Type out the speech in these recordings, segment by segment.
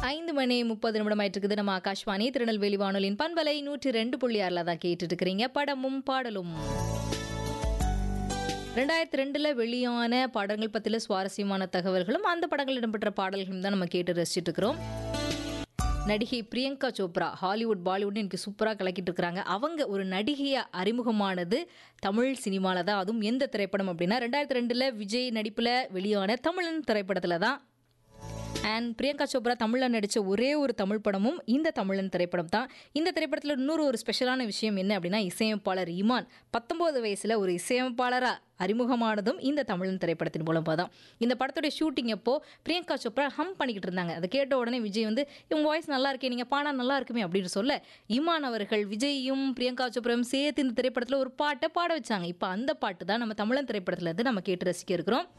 ஐந்து மணி முப்பது நிமிடம் ஆயிட்டு இருக்குது நம்ம ஆகாஷ்வாணி திருநெல்வேலி வானொலியின் பண்பலை நூற்றி ரெண்டு புள்ளி ஆறில் தான் கேட்டுட்டு இருக்கிறீங்க படமும் பாடலும் ரெண்டாயிரத்தி ரெண்டில் வெளியான படங்கள் பற்றின சுவாரஸ்யமான தகவல்களும் அந்த படங்கள் இடம்பெற்ற பாடல்களும் தான் நம்ம கேட்டு ரசிச்சுட்டு இருக்கிறோம் நடிகை பிரியங்கா சோப்ரா ஹாலிவுட் பாலிவுட் எனக்கு சூப்பராக கலக்கிட்டு இருக்கிறாங்க அவங்க ஒரு நடிகையாக அறிமுகமானது தமிழ் சினிமாவில் தான் அதுவும் எந்த திரைப்படம் அப்படின்னா ரெண்டாயிரத்தி ரெண்டில் விஜய் நடிப்பில் வெளியான தமிழன் திரைப்படத்தில் தான் அண்ட் பிரியங்கா சோப்ரா தமிழில் நடித்த ஒரே ஒரு தமிழ் படமும் இந்த தமிழன் திரைப்படம் தான் இந்த திரைப்படத்தில் இன்னொரு ஒரு ஸ்பெஷலான விஷயம் என்ன அப்படின்னா இசையமைப்பாளர் இமான் பத்தொம்போது வயசில் ஒரு இசையமைப்பாளராக அறிமுகமானதும் இந்த தமிழன் திரைப்படத்தின் மூலமாக தான் இந்த படத்துடைய ஷூட்டிங் அப்போ பிரியங்கா சோப்ரா ஹம் பண்ணிக்கிட்டு இருந்தாங்க அதை கேட்ட உடனே விஜய் வந்து இவங்க வாய்ஸ் நல்லா இருக்கே நீங்கள் பாடா நல்லா இருக்குமே அப்படின்னு சொல்ல இமான் அவர்கள் விஜயும் பிரியங்கா சோப்ராவும் சேர்த்து இந்த திரைப்படத்தில் ஒரு பாட்டை பாட வச்சாங்க இப்போ அந்த பாட்டு தான் நம்ம தமிழன் திரைப்படத்துல இருந்து நம்ம கேட்டு ரசிக்க இருக்கிறோம்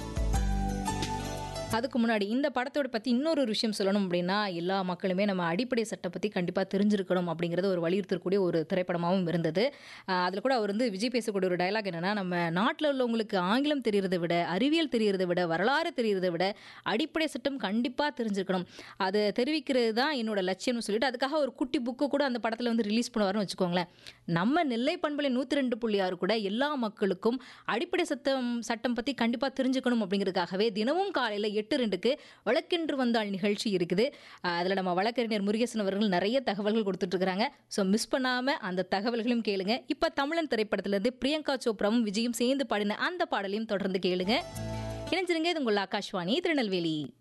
அதுக்கு முன்னாடி இந்த படத்தோட பற்றி இன்னொரு ஒரு விஷயம் சொல்லணும் அப்படின்னா எல்லா மக்களுமே நம்ம அடிப்படை சட்டம் பற்றி கண்டிப்பாக தெரிஞ்சிருக்கணும் அப்படிங்கிறது ஒரு வலியுறுத்தக்கூடிய ஒரு திரைப்படமாகவும் இருந்தது அதில் கூட அவர் வந்து விஜய் பேசக்கூடிய ஒரு டைலாக் என்னென்னா நம்ம நாட்டில் உள்ளவங்களுக்கு ஆங்கிலம் தெரியறதை விட அறிவியல் தெரியறதை விட வரலாறு தெரியறதை விட அடிப்படை சட்டம் கண்டிப்பாக தெரிஞ்சிருக்கணும் அதை தெரிவிக்கிறது தான் என்னோட லட்சியம்னு சொல்லிட்டு அதுக்காக ஒரு குட்டி புக்கு கூட அந்த படத்தில் வந்து ரிலீஸ் பண்ணுவார்னு வச்சுக்கோங்களேன் நம்ம நெல்லை பண்பலை நூற்றி ரெண்டு புள்ளி ஆறு கூட எல்லா மக்களுக்கும் அடிப்படை சட்டம் சட்டம் பற்றி கண்டிப்பாக தெரிஞ்சுக்கணும் அப்படிங்கிறதுக்காகவே தினமும் காலையில் எட்டு ரெண்டுக்கு வழக்கென்று வந்தால் நிகழ்ச்சி இருக்குது அதில் நம்ம வழக்கறிஞர் முருகேசன் அவர்கள் நிறைய தகவல்கள் கொடுத்துட்ருக்குறாங்க ஸோ மிஸ் பண்ணாமல் அந்த தகவல்களையும் கேளுங்க இப்போ தமிழன் திரைப்படத்திலேருந்து பிரியங்கா சோப்ராவும் விஜயும் சேர்ந்து பாடின அந்த பாடலையும் தொடர்ந்து கேளுங்க இணைஞ்சிருங்க இது உங்கள் ஆகாஷ்வாணி திருநெல்வேலி